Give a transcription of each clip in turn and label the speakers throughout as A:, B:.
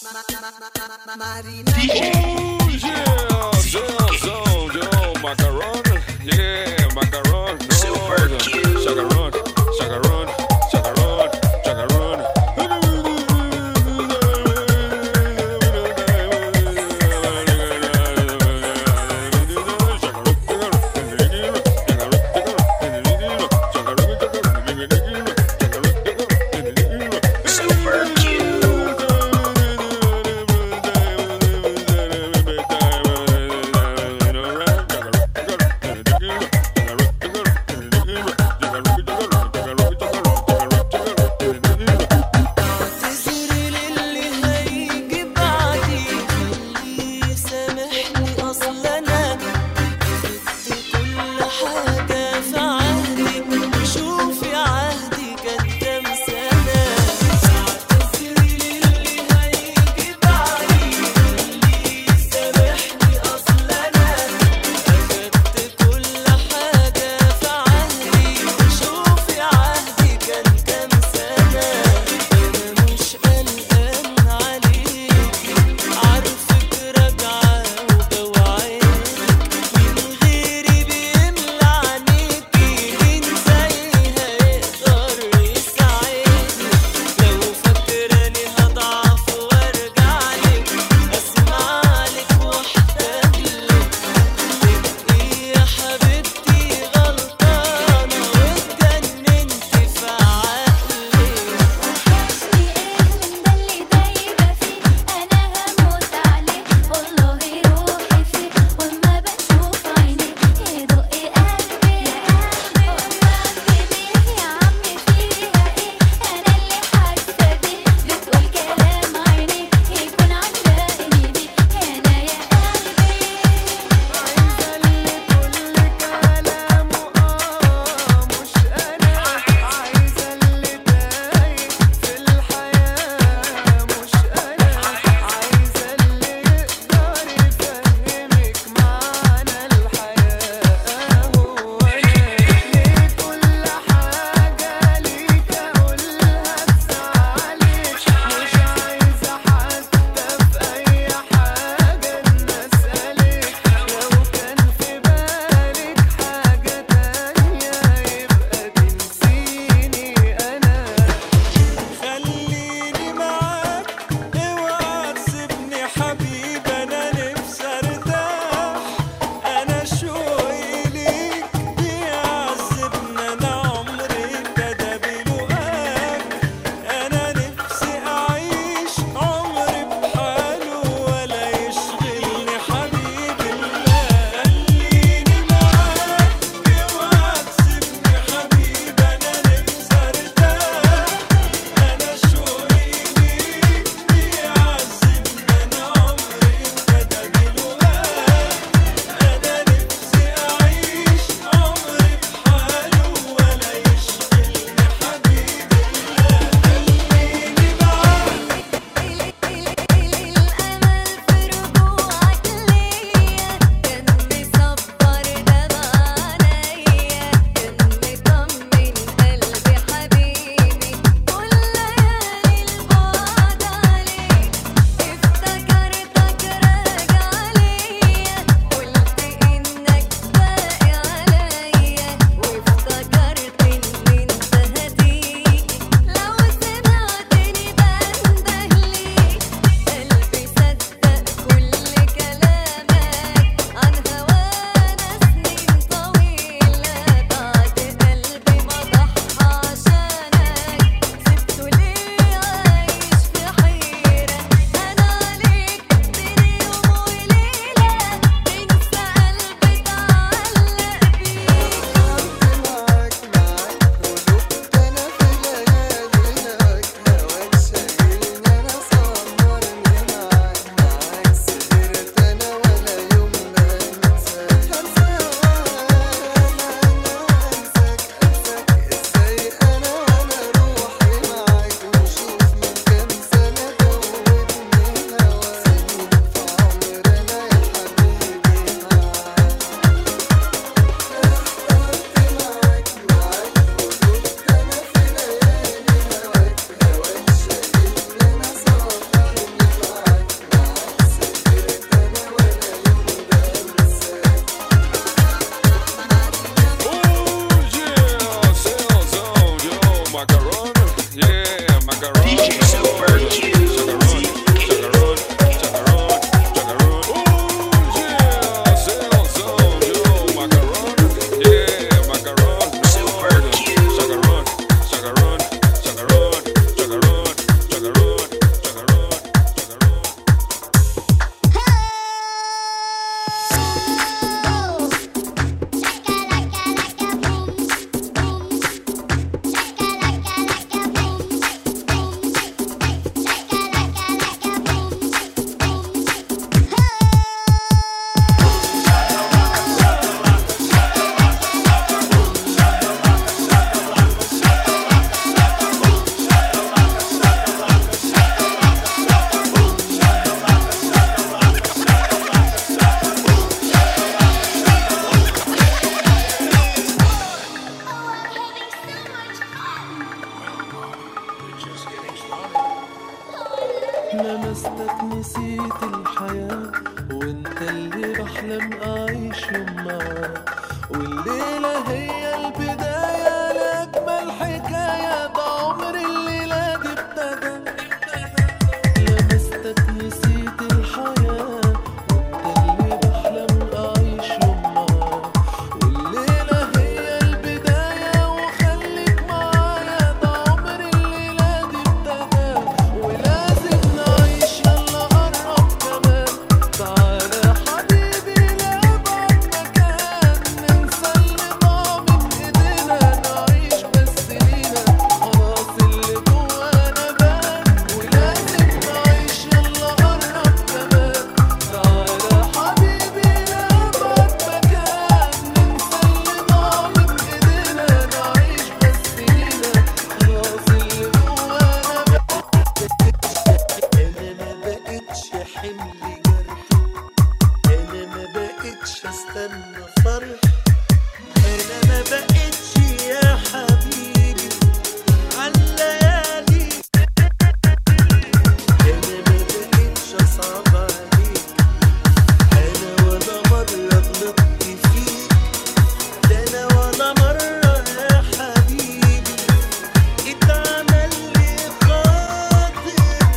A: Super cute. macaron, yeah, macaron.
B: DJ Super Q.
A: Chacarón, chacarón, chacarón, chacarón. Oh, yeah, Celso, yo, macaron, yeah, macaron.
B: Super Q.
A: Chacarón, chacarón, chacarón, chacarón, chacarón, chacarón, chacarón.
C: لمستك نسيت الحياة وانت اللي بحلم اعيش يوم معاك والليلة هي البداية لأجمل حكاية ده عمر الليلة دي ابتدى لمستك نسيت الحياة وانت اللي بحلم اعيش يوم معاك والليلة هي البداية وخليك معايا ده عمر الليلة دي ابتدى ولازم نعيش يلا قرب كمان تعالى حبيبي لأبعد مكان ننسى اللي ضاع من ايدينا نعيش بس لينا خلاص اللي جوانا بان ولازم نعيش يلا قرب كمان تعالى حبيبي لأبعد مكان ننسى اللي ضاع من ايدينا نعيش بس لينا خلاص اللي جوانا بان انا ما بقتش حمل جرح انا ما بقتش استنى فرح انا ما بقتش يا حبيبي عالليالي انا ما بقتش اصعب عليك انا ولا مره غلطت فيك ده انا ولا مره يا حبيبي اتعمل لي خاطر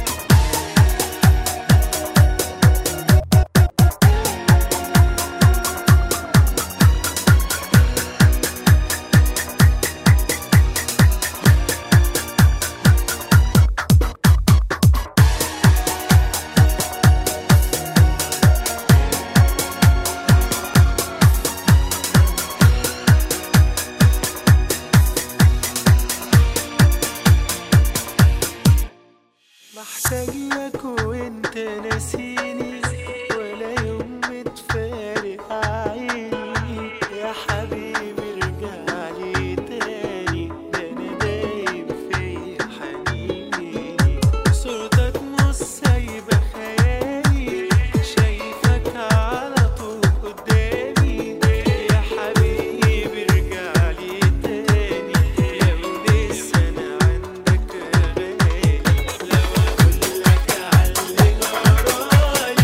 C: محتاج لك وانت ناسيني ولا يوم متفارق عيني يا حبيبي ارجع لي تاني ده انا دايب في حنيني صورتك مش سايبه خيالي شايفك على طول قدامي يا حبيبي ارجع لي تاني لو لسه انا عندك غالي لو اقول لك على اللي جرالي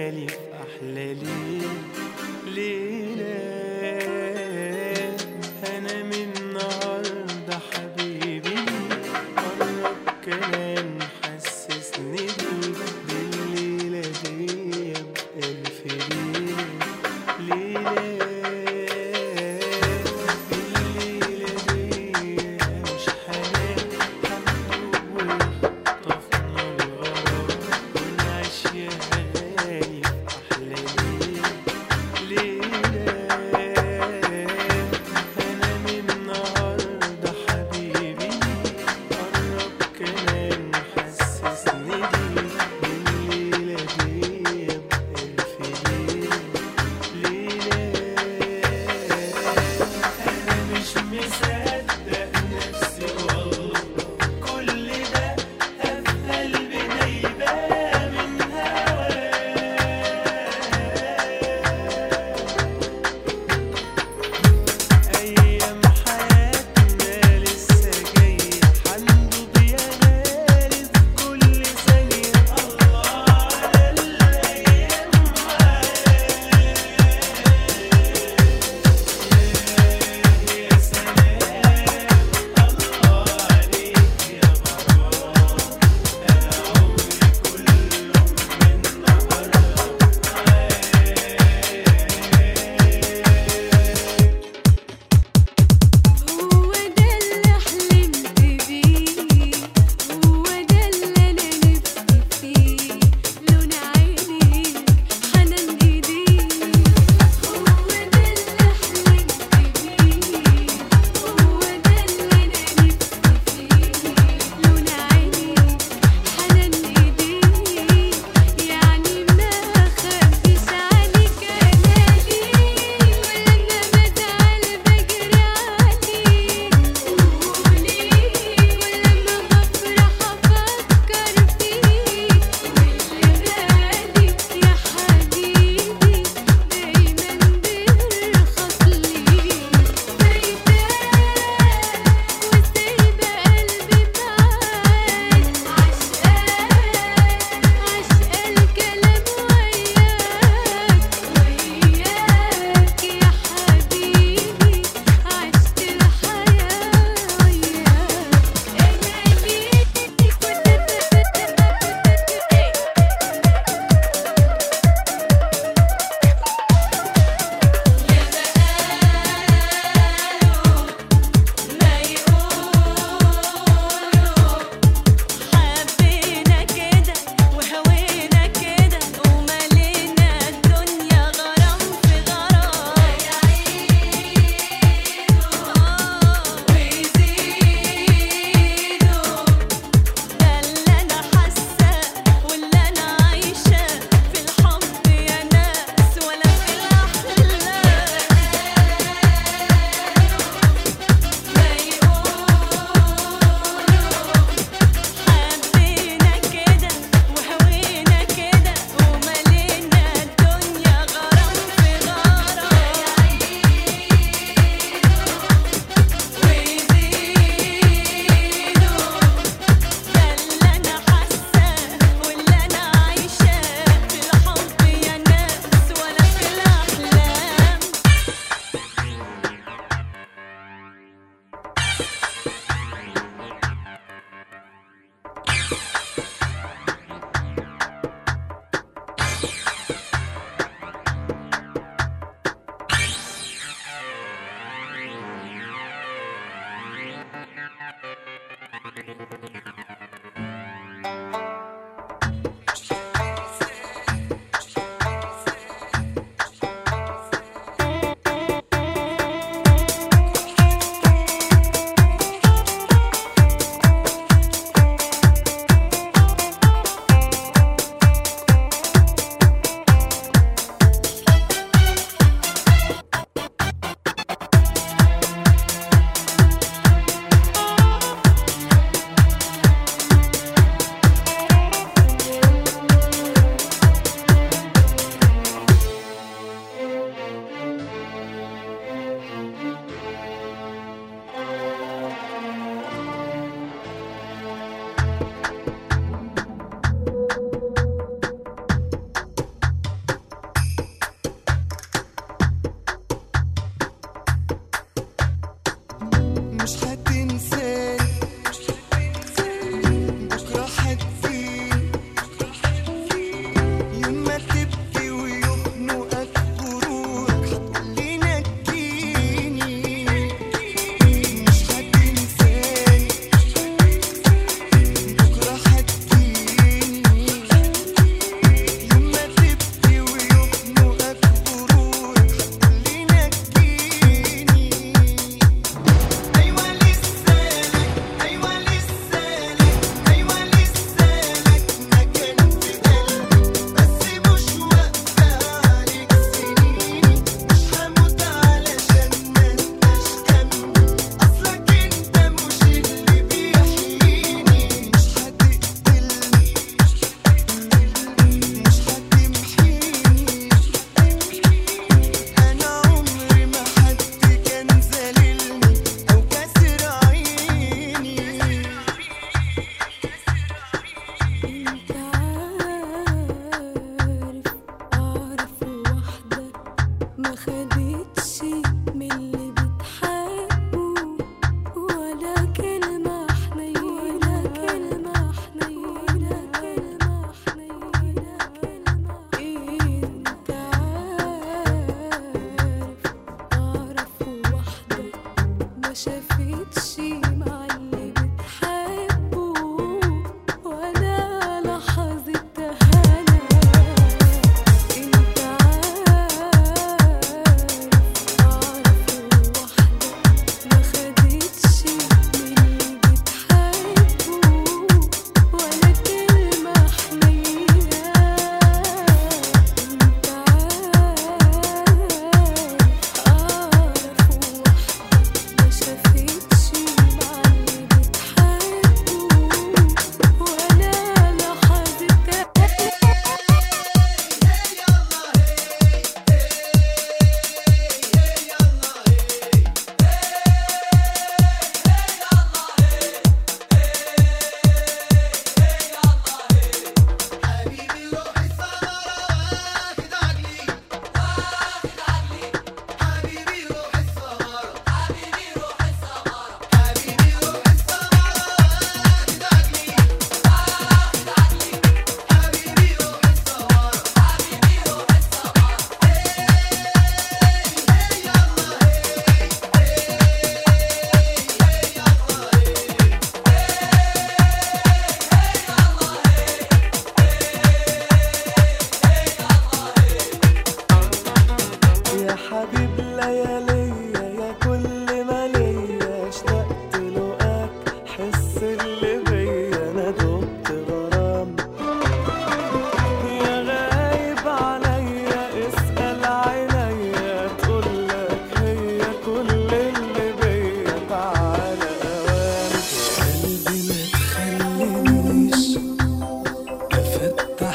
C: غالي في أحلى ليل ليلة أنا من النهاردة حبيبي قرب كمان حسسني بيه بالليلة دي بألف ليلة ليلة الليلة دي مش حنان هندوب ويخطفنا الغرام ونعيش يا غالي في أحلى ليل ليل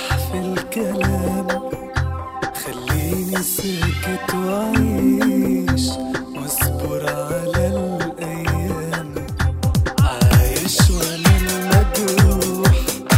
C: اسرح في الكلام خليني ساكت وعيش واصبر على الايام عايش وانا المجروح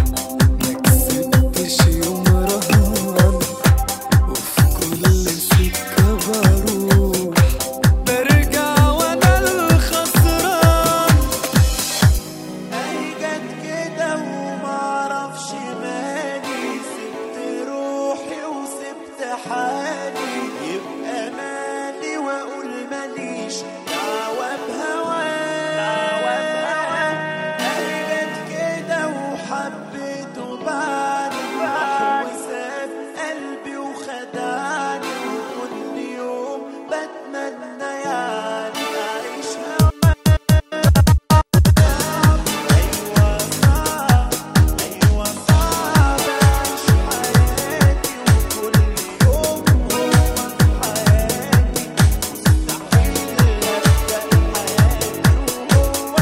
C: مكسبتش يوم رهان وفي كل سكة بروح برجع وانا الخسران
D: اي جت كده ومعرفش مالي سبت روحي وسبت حالي يبقى مالي واقول ماليش دعوة بهواه اي جت كده وحبيت وبعني وساب قلبي وخدعني وكل يوم بتمنى يعني اعيش هوا أيوة صعب أيوة صعب أعيش حياتي وكل يوم هو في حياتي مستحيل أبدأ حياتي وهو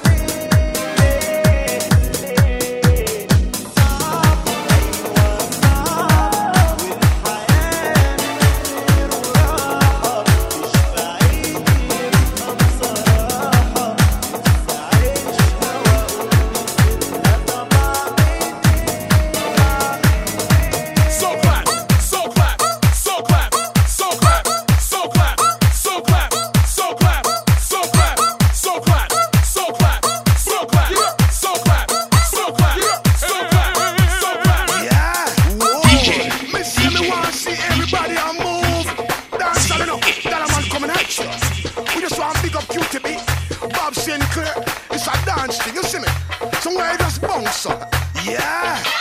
D: ليه ليه صعب أيوة صعب والحياة من غير راحة مش بعيد يبقى بصراحة نفسي أعيشها وأقول نسيبها طبعا
E: So clap, so clap, so clap, so clap, so clap, so clap, so clap, so clap, so clap, so clap, so clap, so clap, so clap, so clap, so clap.
F: Yeah. Whoa. Me say me want to see everybody on move. Dance all enough. That a man coming at you. We just want to big up QTB. Bob Sinclair. It's a dance thing, you see me? Somewhere you just bounce up. Yeah.